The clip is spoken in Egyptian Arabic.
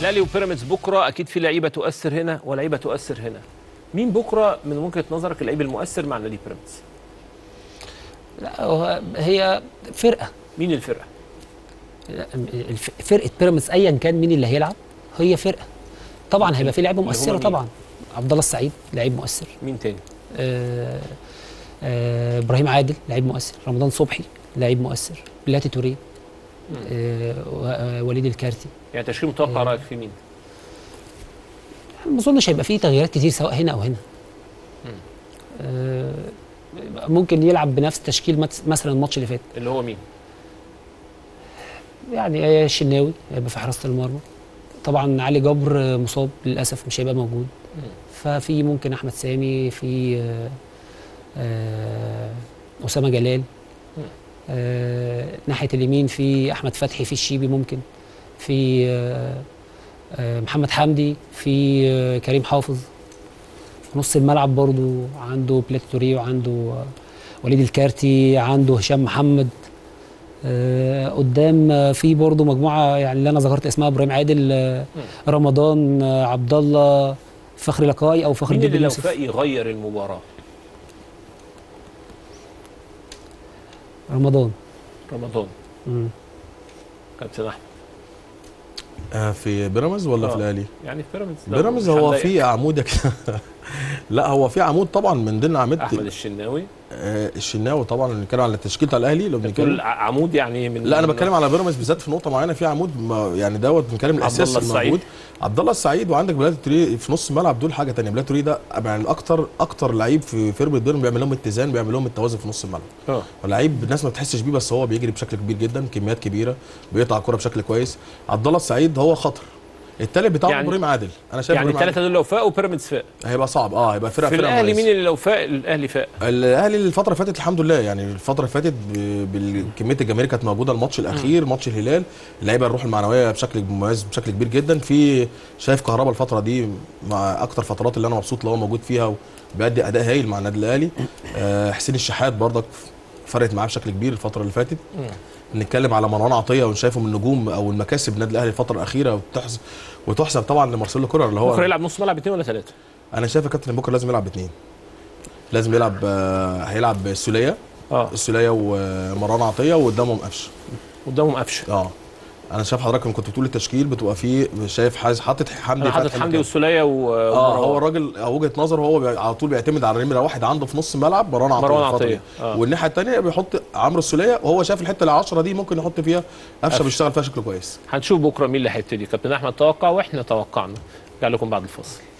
الاهلي وبيراميدز بكره اكيد في لعيبه تؤثر هنا ولعيبه تؤثر هنا مين بكره من وجهه نظرك اللعيب المؤثر مع نادي بيراميدز لا هو هي فرقه مين الفرقه الف- فرقه بيراميدز ايا كان مين اللي هيلعب هي فرقه طبعا هيبقى في لعيبه اللي هم مؤثره مين؟ طبعا عبد الله السعيد لعيب مؤثر مين تاني آه، آه، ابراهيم عادل لعيب مؤثر رمضان صبحي لعيب مؤثر بلاتي توريه آه، و- آه، وليد الكارتي يعني تشكيل متوقع رايك في مين ما اظنش هيبقى فيه تغييرات كتير سواء هنا او هنا آه، ممكن يلعب بنفس تشكيل مت- مثلا الماتش اللي فات اللي هو مين يعني آه، الشناوي هيبقى في حراسه المرمى طبعا علي جبر آه، مصاب للاسف مش هيبقى موجود ففي ممكن احمد سامي في آه، آه، اسامه جلال آه، ناحيه اليمين في احمد فتحي في الشيبي ممكن في آه، آه، محمد حمدي في آه، كريم حافظ في نص الملعب برضو عنده بلاتوري وعنده آه، وليد الكارتي عنده هشام محمد آه، قدام آه، في برضو مجموعه يعني اللي انا ذكرت اسمها ابراهيم عادل آه، رمضان آه، عبد الله فخري لقاي او فخر مين الدين اللي لو يوسف فاق يغير المباراه رمضان رمضان مم. كابتن احمد آه في بيراميدز ولا آه. في الاهلي؟ يعني في بيراميدز لو بيراميدز مش هو هنضايقك. في عمود لا هو في عمود طبعا من ضمن احمد اعمده الشناوي آه الشناوي طبعا اللي بنتكلم على التشكيل بتاع الاهلي لو بتقول بنتكلم ع- عمود يعني من لا انا بتكلم على بيراميدز بالذات في نقطه معينه في عمود ما يعني دوت بنتكلم عبد الاساس الله السعيد. الموجود عبد الله السعيد وعندك بلاد توريه في نص الملعب دول حاجه ثانيه بلاد توريه ده يعني اكتر اكتر لعيب في فرقه بيراميدز بيعمل لهم اتزان بيعمل لهم التوازن في نص الملعب اه لعيب الناس ما بتحسش بيه بس هو بيجري بشكل كبير جدا كميات كبيره بيقطع الكره بشكل كويس عبد الله السعيد هو خطر التالت بتاعه يعني- ابراهيم عادل انا شايف يعني إبراهيم الثلاثه دول لو فاقوا بيراميدز فاق عادل هيبقى صعب اه هيبقى فرقه في فرقه الاهلي مميزة. مين اللي لو فاق الاهلي فاق الاهلي الفتره اللي فاتت الحمد لله يعني الفتره اللي فاتت ب- بالكميه الجماهير كانت موجوده الماتش الاخير ماتش الهلال اللعيبه الروح المعنويه بشكل مميز بشكل كبير جدا في شايف كهربا الفتره دي مع اكتر فترات اللي انا مبسوط اللي هو موجود فيها وبيأدي اداء هايل مع النادي الاهلي آه حسين الشحات برضك فرقت معاه بشكل كبير الفتره اللي فاتت نتكلم على مروان عطيه وشايفه من النجوم او المكاسب النادي الاهلي الفتره الاخيره وتحسب وتحسب طبعا لمارسيلو كولر اللي هو بكره يلعب نص ملعب اثنين ولا ثلاثه انا شايف يا كابتن إن بكره لازم يلعب باثنين لازم يلعب آه، هيلعب السوليه اه السوليه ومروان عطيه وقدامهم قفشه قدامهم قفشه اه انا شايف حضرتك لما كنت بتقول التشكيل بتبقى فيه شايف حاجه حاطط حمدي انا حاطط فتحي حمدي مكان. والسوليه و اه هو ومروان. الراجل أو وجهه نظره هو بي- على طول بيعتمد على نمره واحد عنده في نص الملعب مروان عطيه مروان الفترة عطية، دي. آه. والناحيه الثانيه بيحط عمرو السوليه وهو شايف الحته ال 10 دي ممكن يحط فيها قفشه قفشة. بيشتغل فيها شكل كويس هنشوف بكره مين اللي هيبتدي كابتن احمد توقع واحنا توقعنا نرجع لكم بعد الفاصل